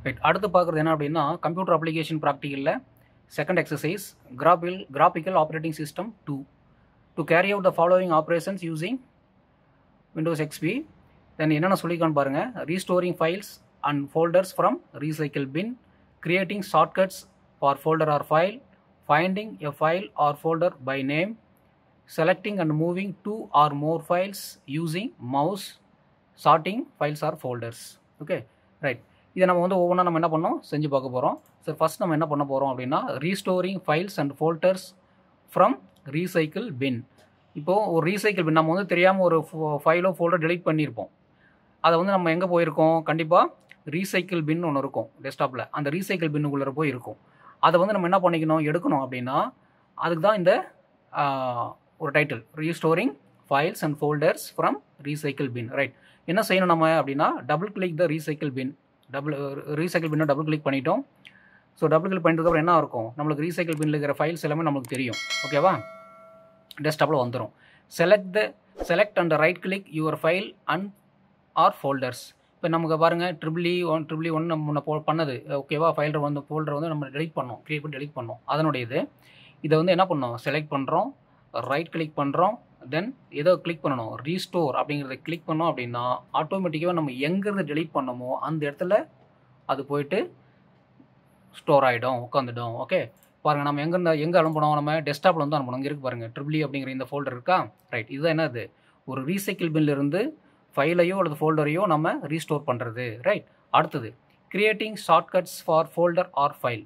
right அடுத்து பார்க்குறது என்ன அப்படின்னா கம்ப்யூட்டர் அப்ளிகேஷன் ப்ராக்டிக்கலில் செகண்ட் எக்ஸசைஸ் கிராபில் graphical operating system to to carry out the following operations using Windows XP then என்னென்ன சொல்லிக்கான்னு பாருங்கள் restoring files and folders from recycle bin creating shortcuts for folder or file finding a file or folder by name selecting and moving two or more files using mouse sorting files or folders okay right இதை நம்ம வந்து ஒவ்வொன்றா நம்ம என்ன பண்ணோம் செஞ்சு பார்க்க போகிறோம் சரி ஃபஸ்ட் நம்ம என்ன பண்ண போகிறோம் அப்படின்னா restoring files and folders from recycle bin இப்போது ஒரு ரீசைக்கிள் பின் நம்ம வந்து தெரியாமல் ஒரு ஃபைலோ ஃபோல்டர் delete பண்ணியிருப்போம் அதை வந்து நம்ம எங்கே போயிருக்கோம் கண்டிப்பாக ரீசைக்கிள் பின் ஒன்று இருக்கும் டெஸ்க்டாப்பில் அந்த ரீசைக்கிள் பின்னுக்குள்ளே போய் இருக்கும் அதை வந்து நம்ம என்ன பண்ணிக்கணும் எடுக்கணும் அப்படின்னா அதுக்கு தான் இந்த ஆஹ், ஒரு title restoring files and folders from recycle bin right என்ன செய்யணும் நம்ம அப்படின்னா double click the recycle bin double recycle பின்னை டபுள் கிளிக் பண்ணிட்டோம் ஸோ டபுள் கிளிக் பண்ணிட்டதுக்கப்புறம் என்ன இருக்கும் நம்மளுக்கு ரீசைக்கிள் பின்னில் இருக்கிற ஃபைல்ஸ் எல்லாமே நமக்கு தெரியும் ஓகேவா டெஸ்க்டாப்பில் வந்துடும் select the select and right click your file and or folders இப்போ நமக்கு பாருங்கள் ட்ரிபிள் ஒன் ட்ரிபிள் ஒன் நம்ம முன்ன போ பண்ணது ஓகேவா ஃபைல்டர் வந்து ஃபோல்டர் வந்து நம்ம delete பண்ணோம் க்ரியேட் பண்ணி delete பண்ணோம் அதனுடைய இது இதை வந்து என்ன பண்ணோம் செலக்ட் பண்ணுறோம் ரைட் கிளிக் பண்ணுறோம் தென் ஏதோ கிளிக் பண்ணணும் ரீஸ்டோர் அப்படிங்கிறத கிளிக் பண்ணோம் அப்படின்னா ஆட்டோமேட்டிக்காக நம்ம எங்கேருந்து delete பண்ணோமோ அந்த இடத்துல அது போயிட்டு ஸ்டோர் ஆகிடும் உட்காந்துடும் ஓகே பாருங்கள் நம்ம எங்கே எங்கே அனுப்பணும் நம்ம டெஸ்க்டாப்பில் வந்து அனுப்பணும் இங்கே இருக்கு பாருங்கள் ட்ரிபிளி அப்படிங்கிற இந்த ஃபோல்டர் இருக்கா ரைட் இதுதான் என்னது ஒரு ரீசைக்கிள் பின்ல இருந்து ஃபைலையோ அல்லது ஃபோல்டரையோ நம்ம ரீஸ்டோர் பண்ணுறது ரைட் அடுத்தது creating shortcuts for folder or file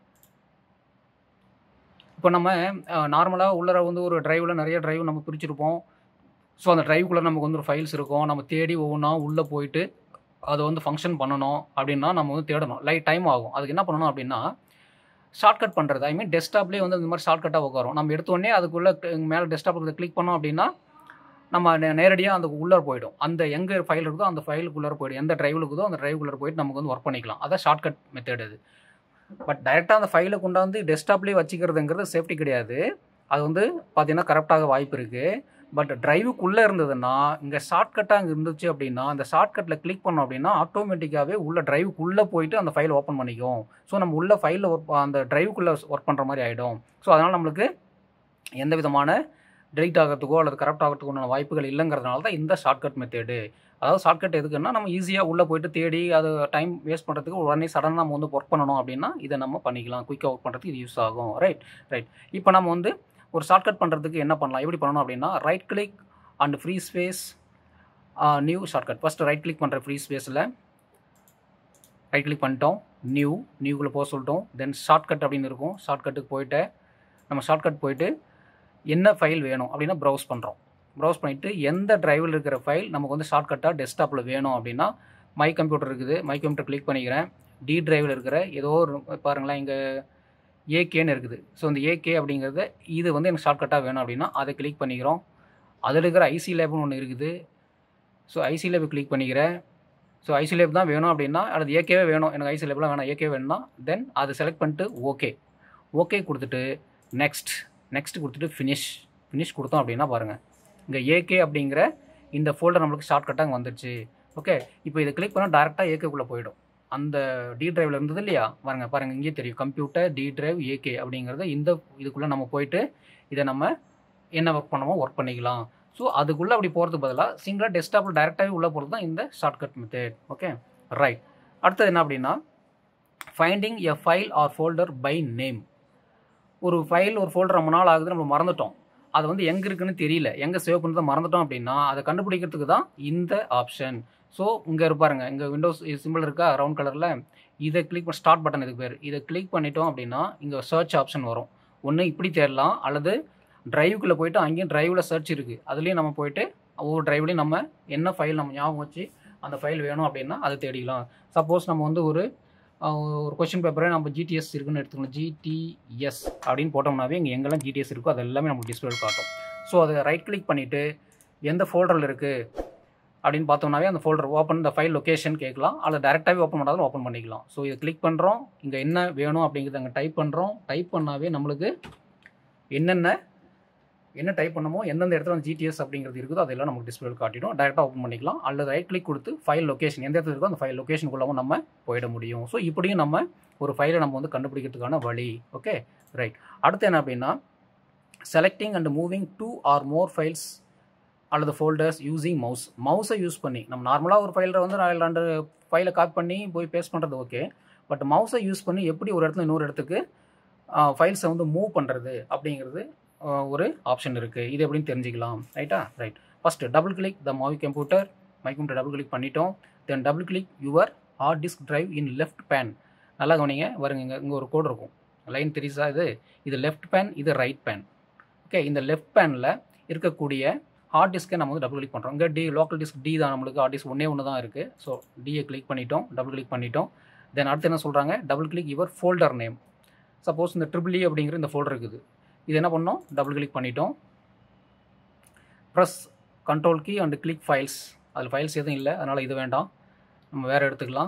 இப்போ நம்ம நார்மலாக உள்ளர வந்து ஒரு டிரைவில் நிறைய டிரைவ் நம்ம பிரிச்சிருப்போம் ஸோ அந்த டிரைவுக்குள்ளே நமக்கு வந்து ஒரு ஃபைல்ஸ் இருக்கும் நம்ம தேடி ஒவ்வொன்றா உள்ளே போயிட்டு அதை வந்து ஃபங்க்ஷன் பண்ணணும் அப்படின்னா நம்ம வந்து தேடணும் லைட் டைம் ஆகும் அதுக்கு என்ன பண்ணணும் அப்படின்னா ஷார்ட்கட் பண்ணுறது ஐ மீன் டெஸ்க்டாப்லேயே வந்து இந்த மாதிரி ஷார்ட்கட்டாக உட்காரும் நம்ம எடுத்த உடனே அதுக்குள்ளே மேலே டெஸ்க்டாப்பில் கிளிக் பண்ணோம் அப்படின்னா நம்ம நேரடியாக அந்த உள்ளே போயிடும் அந்த எங்கே ஃபைல் இருக்கோ அந்த ஃபைலுக்குள்ளே போயிடும் எந்த டிரைவில் இருக்குதோ அந்த டிரைவுக்குள்ளே போயிட்டு நமக்கு வந்து ஒர்க் பண்ணிக்கலாம் அதான் ஷார்ட்கட் மெத்தட் அது பட் டைரெக்டாக அந்த ஃபைலை கொண்டாந்து டெஸ்க்டாப்லேயே வச்சுக்கிறதுங்கிறது சேஃப்டி கிடையாது அது வந்து பார்த்தீங்கன்னா கரெக்டாக வாய்ப்பு இருக்குது பட் டிரைவுக்குள்ளே இருந்ததுன்னா இங்கே ஷார்ட்கட்டாக அங்கே இருந்துச்சு அப்படின்னா அந்த ஷார்ட்கட்டில் கிளிக் பண்ணோம் அப்படின்னா ஆட்டோமேட்டிக்காகவே உள்ள டிரைவுக்குள்ளே போயிட்டு அந்த ஃபைல் ஓப்பன் பண்ணிக்கும் ஸோ நம்ம உள்ள ஃபைலில் ஒர்க் அந்த டிரைவுக்குள்ளே ஒர்க் பண்ணுற மாதிரி ஆகிடும் ஸோ அதனால் நம்மளுக்கு எந்த விதமான டெலிட் ஆகிறதுக்கோ அல்லது கரெக்ட் ஆகிறதுக்கு வாய்ப்புகள் இல்லைங்கிறதுனால தான் இந்த ஷார்ட்கட் மெத்தேடு அதாவது ஷார்ட்கட் எதுக்குன்னா நம்ம ஈஸியாக உள்ளே போயிட்டு தேடி அது டைம் வேஸ்ட் பண்ணுறதுக்கு உடனே சடனாக நம்ம வந்து ஒர்க் பண்ணணும் அப்படின்னா இதை நம்ம பண்ணிக்கலாம் குயிக்காக ஒர்க் பண்ணுறதுக்கு இது யூஸ் ஆகும் ரைட் ரைட் இப்போ நம்ம வந்து ஒரு ஷார்ட்கட் பண்ணுறதுக்கு என்ன பண்ணலாம் எப்படி பண்ணணும் அப்படின்னா right click and free space new shortcut first right click பண்ணுற ஃப்ரீ ஸ்பேஸில் ரைட் கிளிக் பண்ணிட்டோம் நியூ நியூக்குள்ளே போக சொல்லிட்டோம் தென் ஷார்ட்கட் அப்படின்னு இருக்கும் ஷார்ட்கட்டுக்கு போயிட்டு நம்ம ஷார்ட்கட் போயிட்டு என்ன ஃபைல் வேணும் அப்படின்னா ப்ரௌஸ் பண்ணுறோம் ப்ரௌஸ் பண்ணிவிட்டு எந்த டிரைவில் இருக்கிற ஃபைல் நமக்கு வந்து ஷார்ட்கட்டாக டெஸ்க்டாப்பில் வேணும் அப்படின்னா மை கம்ப்யூட்டர் இருக்குது மை கம்ப்யூட்டர் கிளிக் பண்ணிக்கிறேன் டி டிரைவில் இருக்கிற ஏதோ ஒரு பாருங்களேன் இங்கே ஏகேன்னு இருக்குது ஸோ இந்த ஏகே அப்படிங்கிறது இது வந்து எனக்கு ஷார்ட்கட்டாக வேணும் அப்படின்னா அதை கிளிக் பண்ணிக்கிறோம் அதில் இருக்கிற ஐசி லேப்னு ஒன்று இருக்குது ஸோ ஐசி லேப் கிளிக் பண்ணிக்கிறேன் ஸோ ஐசி லேப் தான் வேணும் அப்படின்னா அல்லது ஏகேவே வேணும் எனக்கு ஐசி லேப்லாம் வேணாம் ஏகே வேணும்னா தென் அதை செலக்ட் பண்ணிட்டு ஓகே ஓகே கொடுத்துட்டு நெக்ஸ்ட் நெக்ஸ்ட் கொடுத்துட்டு ஃபினிஷ் ஃபினிஷ் கொடுத்தோம் அப்படின்னா பாருங்கள் இங்கே ஏகே அப்படிங்கிற இந்த ஃபோல்டர் நம்மளுக்கு ஷார்ட்கட்டாக அங்கே வந்துருச்சு ஓகே இப்போ இதை கிளிக் பண்ணால் டேரெக்டாக ஏகேக்குள்ளே போயிடும் அந்த டி டிரைவில் இருந்தது இல்லையா பாருங்கள் பாருங்கள் இங்கேயே தெரியும் கம்ப்யூட்டர் டி டிரைவ் ஏகே அப்படிங்கிறத இந்த இதுக்குள்ளே நம்ம போயிட்டு இதை நம்ம என்ன ஒர்க் பண்ணமோ ஒர்க் பண்ணிக்கலாம் ஸோ அதுக்குள்ளே அப்படி போகிறதுக்கு பதிலாக சிங்கிளாக டெஸ்க்டாப்பில் டேரெக்டாகவே உள்ளே போகிறது தான் இந்த ஷார்ட்கட் மெத்தட் ஓகே ரைட் அடுத்தது என்ன அப்படின்னா finding a file or folder by name ஒரு ஃபைல் ஒரு ஃபோல்டர் ரொம்ப நாள் ஆகுது நம்ம மறந்துட்டோம் அது வந்து எங்கே இருக்குன்னு தெரியல எங்கே சேவ் பண்ணுறதை மறந்துட்டோம் அப்படின்னா அதை கண்டுபிடிக்கிறதுக்கு தான் இந்த ஆப்ஷன் ஸோ இங்கே இருப்பாருங்க இங்கே விண்டோஸ் சிம்பிள் இருக்கா ரவுண்ட் கலரில் இதை கிளிக் பண்ண ஸ்டார்ட் பட்டன் இதுக்கு பேர் இதை கிளிக் பண்ணிட்டோம் அப்படின்னா இங்கே சர்ச் ஆப்ஷன் வரும் ஒன்று இப்படி தேடலாம் அல்லது டிரைவுக்குள்ளே போயிட்டு அங்கேயும் டிரைவில் சர்ச் இருக்குது அதுலேயும் நம்ம போயிட்டு ஒவ்வொரு டிரைவ்லையும் நம்ம என்ன ஃபைல் நம்ம ஞாபகம் வச்சு அந்த ஃபைல் வேணும் அப்படின்னா அதை தேடிக்கலாம் சப்போஸ் நம்ம வந்து ஒரு அஹ், ஒரு கொஸ்டின் பேப்பரை நம்ம ஜிடிஎஸ் இருக்குன்னு எடுத்துக்கணும் ஜிடிஎஸ் அப்படின்னு போட்டோம்னாவே இங்கே எங்கெல்லாம் ஜிடிஎஸ் இருக்கோ அது எல்லாமே நமக்கு டிஸ்பிளே காட்டும் ஸோ அதை ரைட் கிளிக் பண்ணிவிட்டு எந்த ஃபோல்டரில் இருக்குது அப்படின்னு பார்த்தோம்னாவே அந்த ஃபோல்டர் ஓப்பன் இந்த ஃபைல் லொகேஷன் கேட்கலாம் அல்லது டேரெக்டாகவே ஓப்பன் பண்ணாலும் ஓப்பன் பண்ணிக்கலாம் ஸோ இதை கிளிக் பண்ணுறோம் இங்கே என்ன வேணும் அப்படிங்கிறத அங்கே டைப் பண்ணுறோம் டைப் பண்ணாவே நம்மளுக்கு என்னென்ன என்ன டைப் பண்ணமோ எந்தெந்த இடத்துல அந்த ஜிடிஎஸ் அப்படிங்கிறது இருக்குதோ அதெல்லாம் நமக்கு டிஸ்பிளே காட்டிடும் டேரெக்டாக ஓப்பன் பண்ணிக்கலாம் அல்லது ரைட் கிளிக் கொடுத்து ஃபைல் லொகேஷன் எந்த இடத்துல இருக்கோ அந்த ஃபைல் லொகேஷனுக்குள்ளவும் நம்ம போயிட முடியும் ஸோ இப்படியும் நம்ம ஒரு ஃபைலை நம்ம வந்து கண்டுபிடிக்கிறதுக்கான வழி ஓகே ரைட் அடுத்து என்ன அப்படின்னா selecting and moving two or more files அல்லது ஃபோல்டர்ஸ் யூஸிங் மவுஸ் மவுஸை யூஸ் பண்ணி நம்ம நார்மலாக ஒரு ஃபைலில் வந்து நான் ரெண்டு ஃபைலை காப்பி பண்ணி போய் பேஸ்ட் பண்ணுறது ஓகே பட் மவுஸை யூஸ் பண்ணி எப்படி ஒரு இடத்துல இன்னொரு இடத்துக்கு ஃபைல்ஸை வந்து மூவ் பண்ணுறது அப்படிங்கிறது ஒரு ஆப்ஷன் இருக்குது இது எப்படின்னு தெரிஞ்சுக்கலாம் ரைட்டா right first double click the my computer my computer double click பண்ணிட்டோம் then double click your hard disk drive in left pane நல்லா கவனிங்க வருங்க இங்கே இங்கே ஒரு கோடு இருக்கும் லைன் தெரியுதா இது இது லெஃப்ட் பேன் இது ரைட் பேன் ஓகே இந்த லெஃப்ட் பேனில் இருக்கக்கூடிய ஹார்ட் டிஸ்க்கை நம்ம வந்து டபுள் கிளிக் பண்ணுறோம் இங்கே டி லோக்கல் டிஸ்க் டி தான் நம்மளுக்கு ஹார்ட் டிஸ்க் ஒன்றே ஒன்று தான் இருக்குது ஸோ டியை கிளிக் பண்ணிட்டோம் டபுள் கிளிக் பண்ணிட்டோம் தென் அடுத்து என்ன சொல்கிறாங்க double click your folder name suppose இந்த ட்ரிபிள் இ அப்படிங்கிற இந்த ஃபோல்டர் இருக்குது இது என்ன பண்ணோம் டபுள் கிளிக் பண்ணிட்டோம் press control key and click files அதில் ஃபைல்ஸ் எதுவும் இல்லை அதனால் இது வேண்டாம் நம்ம வேறு எடுத்துக்கலாம்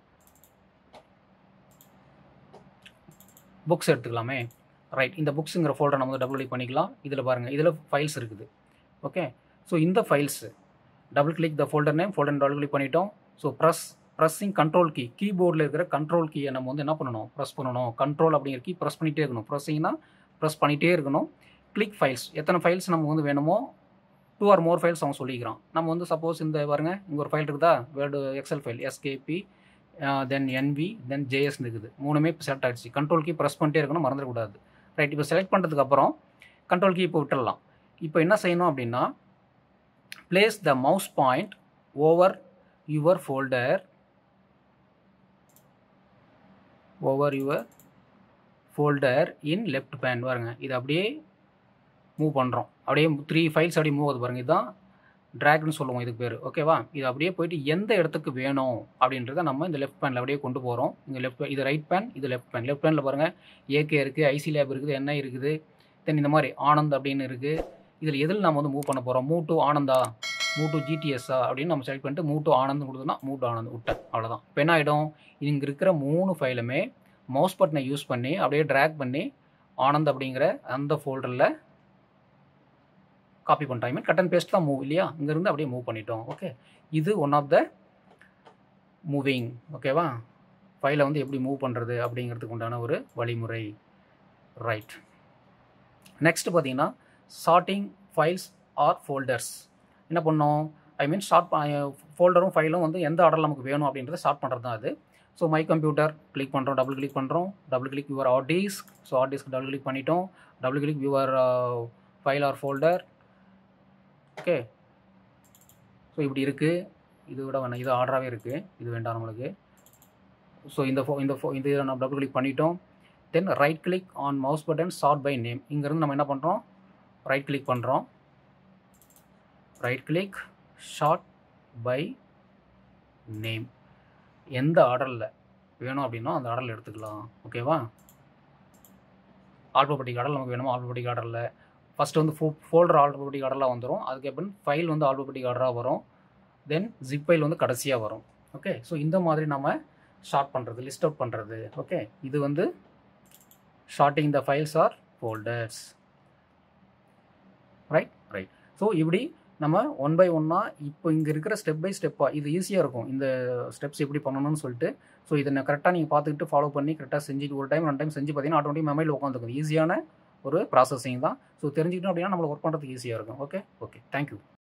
புக்ஸ் எடுத்துக்கலாமே ரைட் இந்த புக்ஸுங்கிற ஃபோல்டர் நம்ம வந்து டபுள் கிளிக் பண்ணிக்கலாம் இதில் பாருங்கள் இதில் ஃபைல்ஸ் இருக்குது ஓகே ஸோ இந்த files double click the folder name folder double click பண்ணிட்டோம் so press pressing control key கீபோர்டில் இருக்கிற கண்ட்ரோல் கீயை நம்ம வந்து என்ன பண்ணணும் ப்ரெஸ் பண்ணணும் கண்ட்ரோல் அப்படிங்கிற கீ ப்ரெஸ் பண்ணிகிட்டே இருக்கணும் ப்ரெஸ்ஸிங்னா ப்ரெஸ் பண்ணிகிட்டே இருக்கணும் கிளிக் ஃபைல்ஸ் எத்தனை ஃபைல்ஸ் நம்ம வந்து வேணுமோ டூ ஆர் மோர் ஃபைல்ஸ் அவன் சொல்லிக்கிறான் நம்ம வந்து சப்போஸ் இந்த பாருங்க இங்கே ஒரு ஃபைல் இருக்குதா word excel file SKP then NV then JS இருக்குது மூணுமே இப்போ செலக்ட் ஆகிடுச்சு கண்ட்ரோல் கீ ப்ரெஸ் பண்ணிட்டே இருக்கணும் மறந்துடக்கூடாது ரைட் இப்போ செலக்ட் பண்ணுறதுக்கப்புறம் கண்ட்ரோல் கீ இப்போ விட்டுடலாம் இப்போ என்ன செய்யணும் அப்படின்னா place the mouse point over your folder over your folder in left pane பாருங்க இது அப்படியே மூவ் பண்ணுறோம் அப்படியே த்ரீ ஃபைல்ஸ் அப்படியே மூவ் ஆகுது பாருங்கள் இதுதான் ட்ராக்னு சொல்லுவோம் இதுக்கு பேர் ஓகேவா இது அப்படியே போயிட்டு எந்த இடத்துக்கு வேணும் அப்படின்றத நம்ம இந்த லெஃப்ட் பேனில் அப்படியே கொண்டு போகிறோம் இங்கே லெஃப்ட் இது ரைட் பேன் இது லெஃப்ட் பேன் லெஃப்ட் பேனில் பாருங்கள் ஏகே இருக்குது ஐசி லேப் இருக்குது என்ஐ இருக்குது தென் இந்த மாதிரி ஆனந்த் அப்படின்னு இருக்குது இதில் எதில் நம்ம வந்து மூவ் பண்ண போகிறோம் move to Ananda move to ஜிடிஎஸ்ஸா அப்படின்னு நம்ம செலக்ட் பண்ணிட்டு மூவ் டு ஆனந்த் கொடுத்தோம்னா மூவ் டு ஆனந்த் விட்டேன் அவ்வளோதான் இப்போ என்ன ஆகிடும் இங்கே இருக்கிற மூணு ஃபைலுமே மவுஸ் பட்டனை யூஸ் பண்ணி அப்படியே ட்ராக் பண்ணி ஆனந்த் அப்படிங்கிற அந்த ஃபோல்டரில் காப்பி பண்ணிட்டோம் I mean cut and paste தான் மூவ் இல்லையா இங்கேருந்து அப்படியே மூவ் பண்ணிட்டோம் ஓகே இது ஒன் ஆஃப் த மூவிங் ஓகேவா ஃபைலை வந்து எப்படி மூவ் பண்ணுறது அப்படிங்கிறதுக்கு உண்டான ஒரு வழிமுறை ரைட் நெக்ஸ்ட் பார்த்தீங்கன்னா சார்ட்டிங் ஃபைல்ஸ் ஆர் ஃபோல்டர்ஸ் என்ன பண்ணோம் ஐ மீன் ஷார்ட் ஃபோல்டரும் ஃபைலும் வந்து எந்த ஆர்டரில் நமக்கு வேணும் அப்படின்றத ஸ்டார்ட் பண்ணுறது தான் அது ஸோ மை கம்ப்யூட்டர் கிளிக் பண்ணுறோம் டபுள் கிளிக் பண்ணுறோம் double click your hard disk so hard disk double click பண்ணிட்டோம் double click your file or folder okay so இப்படி இருக்குது இது விட வேணாம் இது ஆர்டராகவே இருக்குது இது வேண்டாம் நம்மளுக்கு ஸோ இந்த ஃபோ இந்த ஃபோ இந்த நம்ம டபுள் கிளிக் பண்ணிட்டோம் then right click on mouse button sort by name இங்கேருந்து நம்ம என்ன பண்ணுறோம் ரைட் கிளிக் பண்ணுறோம் right click sort by name எந்த ஆர்டரில் வேணும் அப்படின்னா அந்த ஆர்டரில் எடுத்துக்கலாம் ஓகேவா ஆல்பபெட்டிக் ஆர்டர் நமக்கு வேணுமோ ஆல்பபெட்டிக் ஆர்டரில் ஃபஸ்ட்டு வந்து ஃபோ ஃபோல்டர் ஆல்பபெட்டிக் ஆர்டரில் வந்துடும் அதுக்கப்புறம் ஃபைல் வந்து ஆல்பபெட்டிக் ஆர்டராக வரும் தென் ஜிப் ஃபைல் வந்து கடைசியாக வரும் ஓகே ஸோ இந்த மாதிரி நம்ம ஷார்ட் பண்ணுறது லிஸ்ட் அவுட் பண்ணுறது ஓகே இது வந்து sorting the files or folders right right so இப்படி நம்ம ஒன் பை ஒன்னாக இப்போ இங்கே இருக்கிற ஸ்டெப் பை ஸ்டெப்பாக இது ஈஸியாக இருக்கும் இந்த ஸ்டெப்ஸ் எப்படி பண்ணணும்னு சொல்லிட்டு ஸோ இதை கரெக்டாக நீங்கள் பார்த்துக்கிட்டு ஃபாலோ பண்ணி கரெக்டாக செஞ்சுட்டு ஒரு டைம் ரெண்டு டைம் செஞ்சு பார்த்தீங்கன்னா ஆட்டோமேட்டிக் மெமரியில் உட்காந்துக்கும் ஈஸியான ஒரு ப்ராசஸிங் தான் ஸோ தெரிஞ்சுக்கிட்டோம் அப்படின்னா நம்மளுக்கு ஒர்க் பண்ணுறதுக்கு ஈஸியாக இருக்கும் ஓகே ஓகே தேங்க்யூ